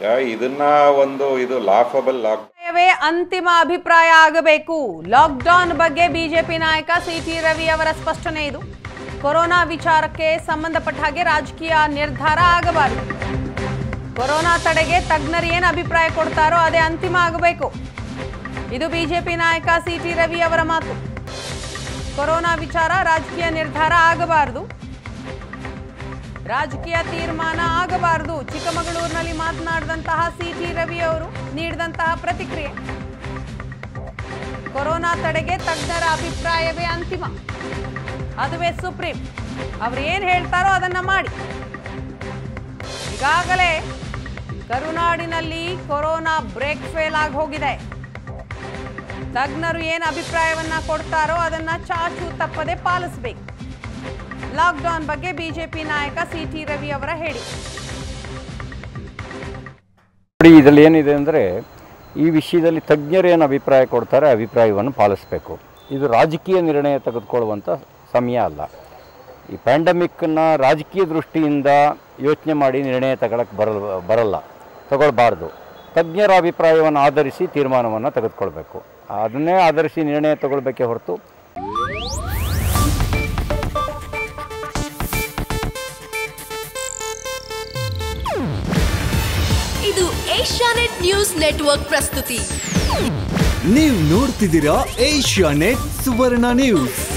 ಇದನ್ನ ಒಂದು ಇದು ಲಾಫಬಲ್ ಲಾಕ್ ಅಭಿಪ್ರಾಯವೇ ಅಂತಿಮ ಅಭಿಪ್ರಾಯ ಆಗಬೇಕು ಲಾಕ್ಡೌನ್ ಬಗ್ಗೆ ಬಿಜೆಪಿ ನಾಯಕ ಸಿಟಿ ರವಿ ಅವರ ಸ್ಪಷ್ಟನೆ ಇದು ಕೊರೋನಾ ವಿಚಾರಕ್ಕೆ ಸಂಬಂಧಪಟ್ಟ ಹಾಗೆ ರಾಜಕೀಯ ನಿರ್ಧಾರ ಆಗಬಾರದು ಕೊರೋನಾ ತಡೆಗೆ ತಜ್ಞರು ಏನು ಅಭಿಪ್ರಾಯ ಕೊಡ್ತಾರೋ ಅದೇ ಅಂತಿಮ ಆಗಬೇಕು ಇದು ಬಿಜೆಪಿ ನಾಯಕ ಸಿಟಿ ರವಿ ಅವರ ಮಾತು ಕೊರೋನಾ ವಿಚಾರ ರಾಜಕೀಯ ನಿರ್ಧಾರ ಆಗಬಾರದು ರಾಜಕೀಯ ತೀರ್ಮಾನ ಆಗಬಾರದು ಚಿಕ್ಕಮಗಳೂರಿನಲ್ಲಿ ಮಾತನಾಡಿದಂತಹ ಸಿಟಿ ರವಿ ಅವರು ನೀಡಿದಂತಹ ಪ್ರತಿಕ್ರಿಯೆ ಕೊರೋನಾ ತಡೆಗೆ ತಜ್ಞರ ಅಭಿಪ್ರಾಯವೇ ಅಂತಿಮ ಅದುವೇ ಸುಪ್ರೀಂ ಅವ್ರು ಏನು ಹೇಳ್ತಾರೋ ಅದನ್ನ ಮಾಡಿ ಈಗಾಗಲೇ ಕರುನಾಡಿನಲ್ಲಿ ಕೊರೋನಾ ಬ್ರೇಕ್ ಫೇಲ್ ಆಗಿ ಹೋಗಿದೆ ತಜ್ಞರು ಏನು ಅಭಿಪ್ರಾಯವನ್ನ ಕೊಡ್ತಾರೋ ಅದನ್ನ ಚಾಚು ತಪ್ಪದೆ ಪಾಲಿಸಬೇಕು ಲಾಕ್ಡೌನ್ ಬಗ್ಗೆ ಬಿಜೆಪಿ ನಾಯಕ ಸಿಟಿ ರವಿ ಅವರ ಹೇಳಿ ನೋಡಿ ಇದರಲ್ಲಿ ಏನಿದೆ ಅಂದರೆ ಈ ವಿಷಯದಲ್ಲಿ ತಜ್ಞರು ಏನು ಅಭಿಪ್ರಾಯ ಕೊಡ್ತಾರೆ ಅಭಿಪ್ರಾಯವನ್ನು ಪಾಲಿಸಬೇಕು ಇದು ರಾಜಕೀಯ ನಿರ್ಣಯ ತೆಗೆದುಕೊಳ್ಳುವಂಥ ಸಮಯ ಅಲ್ಲ ಈ ಪ್ಯಾಂಡಮಿಕ್ಕನ್ನು ರಾಜಕೀಯ ದೃಷ್ಟಿಯಿಂದ ಯೋಚನೆ ಮಾಡಿ ನಿರ್ಣಯ ತಗೊಳಕ್ಕೆ ಬರಲ್ ಬರಲ್ಲ ತಗೊಳ್ಬಾರ್ದು ತಜ್ಞರ ಅಭಿಪ್ರಾಯವನ್ನು ಆಧರಿಸಿ ತೀರ್ಮಾನವನ್ನು ತೆಗೆದುಕೊಳ್ಬೇಕು ಅದನ್ನೇ ಆಧರಿಸಿ ನಿರ್ಣಯ ತಗೊಳ್ಬೇಕೇ ಹೊರತು ಇದು ಏಷ್ಯಾನೆಟ್ ನ್ಯೂಸ್ ನೆಟ್ವರ್ಕ್ ಪ್ರಸ್ತುತಿ ನೀವು ನೋಡ್ತಿದ್ದೀರಾ ಏಷ್ಯಾ ನೆಟ್ ಸುವರ್ಣ ನ್ಯೂಸ್